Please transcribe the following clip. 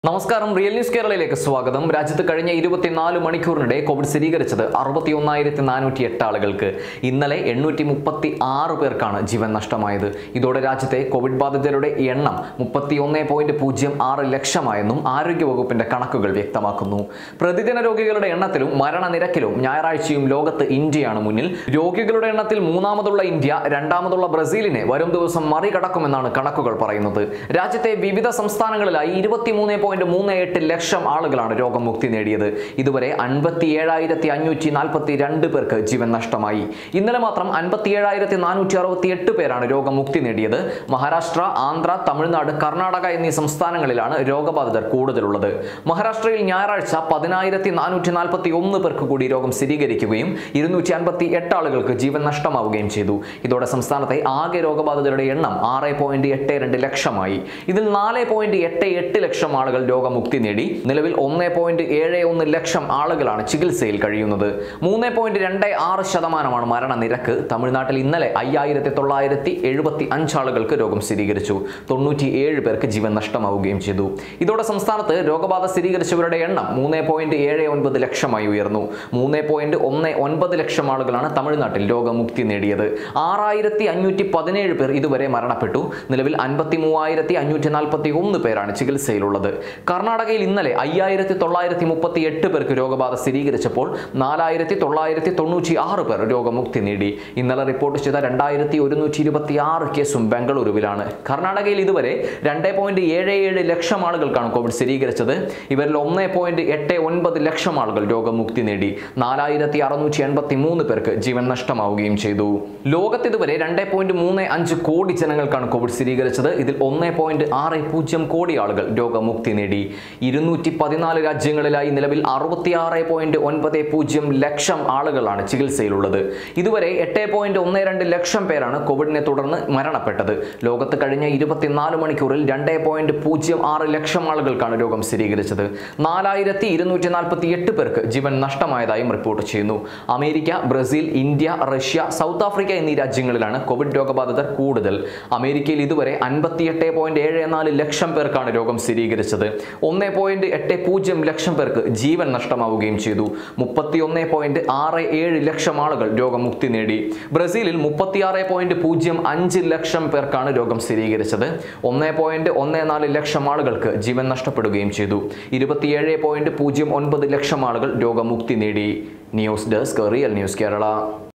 നമസ്കാരം real news കേരളയിലേക്ക് സ്വാഗതം രാജ്യത്ത് കഴിഞ്ഞ ഇരുപത്തിനാല് മണിക്കൂറിനിടെ കോവിഡ് സ്ഥിരീകരിച്ചത് അറുപത്തി ഒന്നായിരത്തി നാനൂറ്റി എട്ട് ആളുകൾക്ക് ഇന്നലെ എണ്ണൂറ്റി മുപ്പത്തി ആറ് പേർക്കാണ് ജീവൻ നഷ്ടമായത് ഇതോടെ രാജ്യത്തെ കോവിഡ് ബാധിതരുടെ എണ്ണം മുപ്പത്തി ഒന്ന് പോയിന്റ് പൂജ്യം ആറ് ലക്ഷമായെന്നും ആരോഗ്യവകുപ്പിന്റെ കണക്കുകൾ വ്യക്തമാക്കുന്നു പ്രതിദിന രോഗികളുടെ എണ്ണത്തിലും മരണനിരക്കിലും ഞായറാഴ്ചയും ലോകത്ത് ഇന്ത്യയാണ് മുന്നിൽ രോഗികളുടെ എണ്ണത്തിൽ മൂന്നാമതുള്ള ഇന്ത്യ രണ്ടാമതുള്ള ബ്രസീലിനെ വരും ദിവസം മറികടക്കുമെന്നാണ് കണക്കുകൾ പറയുന്നത് രാജ്യത്തെ വിവിധ സംസ്ഥാനങ്ങളിലായി ഇരുപത്തിമൂന്ന് പോയിന്റ് മൂന്ന് എട്ട് ലക്ഷം ആളുകളാണ് രോഗമുക്തി നേടിയത് ഇതുവരെ അൻപത്തി ഏഴായിരത്തി അഞ്ഞൂറ്റി നാൽപ്പത്തി രണ്ട് പേർക്ക് ജീവൻ നഷ്ടമായി ഇന്നലെ മാത്രം അൻപത്തി ഏഴായിരത്തി നാനൂറ്റി അറുപത്തി എട്ട് പേരാണ് രോഗമുക്തി നേടിയത് മഹാരാഷ്ട്ര ആന്ധ്ര തമിഴ്നാട് കർണാടക എന്നീ സംസ്ഥാനങ്ങളിലാണ് രോഗബാധിതർ കൂടുതലുള്ളത് മഹാരാഷ്ട്രയിൽ ഞായറാഴ്ച പതിനായിരത്തി നാനൂറ്റി നാൽപ്പത്തി ഒന്ന് പേർക്ക് കൂടി രോഗം സ്ഥിരീകരിക്കുകയും ഇരുന്നൂറ്റി അൻപത്തി എട്ട് ആളുകൾക്ക് ജീവൻ നഷ്ടമാവുകയും ചെയ്തു ഇതോടെ സംസ്ഥാനത്തെ ആകെ രോഗബാധിതരുടെ എണ്ണം ആറ് പോയിന്റ് എട്ട് രണ്ട് ലക്ഷമായി ഇതിൽ നാല് പോയിന്റ് എട്ട് എട്ട് ലക്ഷം ആളുകൾ രോഗമുക്തി നേടി നിലവിൽ ഒന്ന് പോയിന്റ് ഏഴ് ഒന്ന് ലക്ഷം ആളുകളാണ് ചികിത്സയിൽ കഴിയുന്നത് മൂന്ന് പോയിന്റ് രണ്ട് ആറ് ശതമാനമാണ് മരണനിരക്ക് തമിഴ്നാട്ടിൽ ഇന്നലെ അയ്യായിരത്തി തൊള്ളായിരത്തി എഴുപത്തി അഞ്ച് ആളുകൾക്ക് രോഗം സ്ഥിരീകരിച്ചു തൊണ്ണൂറ്റി ഏഴ് പേർക്ക് ജീവൻ നഷ്ടമാവുകയും ചെയ്തു ഇതോടെ സംസ്ഥാനത്ത് രോഗബാധ സ്ഥിരീകരിച്ചവരുടെ എണ്ണം മൂന്ന് പോയിന്റ് ഏഴ് ഒൻപത് ലക്ഷമായി ഉയർന്നു മൂന്ന് പോയിന്റ് ഒന്ന് ഒൻപത് ലക്ഷം ആളുകളാണ് തമിഴ്നാട്ടിൽ രോഗമുക്തി നേടിയത് ആറായിരത്തി അഞ്ഞൂറ്റി പതിനേഴ് പേർ ഇതുവരെ മരണപ്പെട്ടു നിലവിൽ അൻപത്തി മൂവായിരത്തി അഞ്ഞൂറ്റി നാൽപ്പത്തി ഒന്ന് പേരാണ് ചികിത്സയിലുള്ളത് കർണാടകയിൽ ഇന്നലെ അയ്യായിരത്തി തൊള്ളായിരത്തി മുപ്പത്തി എട്ട് പേർക്ക് രോഗബാധ സ്ഥിരീകരിച്ചപ്പോൾ നാലായിരത്തി തൊള്ളായിരത്തി തൊണ്ണൂറ്റി ആറ് പേർ രോഗമുക്തി നേടി ഇന്നലെ റിപ്പോർട്ട് ചെയ്ത രണ്ടായിരത്തി ഒരുന്നൂറ്റി ഇരുപത്തി ആറ് കേസും ബംഗളൂരുവിലാണ് കർണാടകയിൽ ഇതുവരെ രണ്ട് പോയിന്റ് ഏഴ് ഏഴ് ലക്ഷം ആളുകൾക്കാണ് കോവിഡ് സ്ഥിരീകരിച്ചത് ഇവരിൽ ഒന്ന് പോയിന്റ് എട്ട് ഒൻപത് ലക്ഷം ആളുകൾ രോഗമുക്തി നേടി നാലായിരത്തി അറുന്നൂറ്റി എൺപത്തി മൂന്ന് പേർക്ക് ജീവൻ നഷ്ടമാവുകയും ചെയ്തു ലോകത്ത് ഇതുവരെ രണ്ട് പോയിന്റ് മൂന്ന് അഞ്ച് കോടി ജനങ്ങൾക്കാണ് കോവിഡ് സ്ഥിരീകരിച്ചത് ഇതിൽ ഒന്ന് പോയിന്റ് ആറ് പൂജ്യം കോടി ആളുകൾ രോഗമുക്തി നേടി ഇരുന്നൂറ്റി പതിനാല് രാജ്യങ്ങളിലായി നിലവിൽ അറുപത്തിയാറ് പോയിന്റ് ഒൻപത് പൂജ്യം ലക്ഷം ആളുകളാണ് ചികിത്സയിലുള്ളത് ഇതുവരെ എട്ട് പോയിന്റ് ഒന്ന് രണ്ട് ലക്ഷം പേരാണ് കോവിഡിനെ തുടർന്ന് മരണപ്പെട്ടത് ലോകത്ത് കഴിഞ്ഞ ഇരുപത്തിനാല് മണിക്കൂറിൽ രണ്ട് പോയിന്റ് പൂജ്യം ആറ് ലക്ഷം ആളുകൾക്കാണ് രോഗം സ്ഥിരീകരിച്ചത് നാലായിരത്തി ഇരുന്നൂറ്റി നാൽപ്പത്തി എട്ട് പേർക്ക് ജീവൻ നഷ്ടമായതായും റിപ്പോർട്ട് ചെയ്യുന്നു America Brazil India Russia South Africa എന്നീ രാജ്യങ്ങളിലാണ് കോവിഡ് രോഗബാധിതർ കൂടുതൽ അമേരിക്കയിൽ ഇതുവരെ അൻപത്തിയെട്ട് പോയിന്റ് ഏഴ് നാല് ലക്ഷം പേർക്കാണ് രോഗം സ്ഥിരീകരിച്ചത് ഒന്ന് പോയിന്റ് എട്ട് പൂജ്യം ലക്ഷം പേർക്ക് ജീവൻ നഷ്ടമാവുകയും ചെയ്തു മുപ്പത്തി ഒന്ന് പോയിന്റ് ആറ് ഏഴ് ലക്ഷം ആളുകൾ രോഗമുക്തി നേടി ബ്രസീലിൽ മുപ്പത്തിയാറ് പോയിന്റ് പൂജ്യം അഞ്ച് ലക്ഷം പേർക്കാണ് രോഗം സ്ഥിരീകരിച്ചത് ഒന്ന് പോയിന്റ് ഒന്ന് നാല് ലക്ഷം ആളുകൾക്ക് ജീവൻ നഷ്ടപ്പെടുകയും ചെയ്തു ഇരുപത്തിയേഴ് പോയിന്റ് പൂജ്യം ഒൻപത് ലക്ഷം ആളുകൾ രോഗമുക്തി നേടി news desk real news Kerala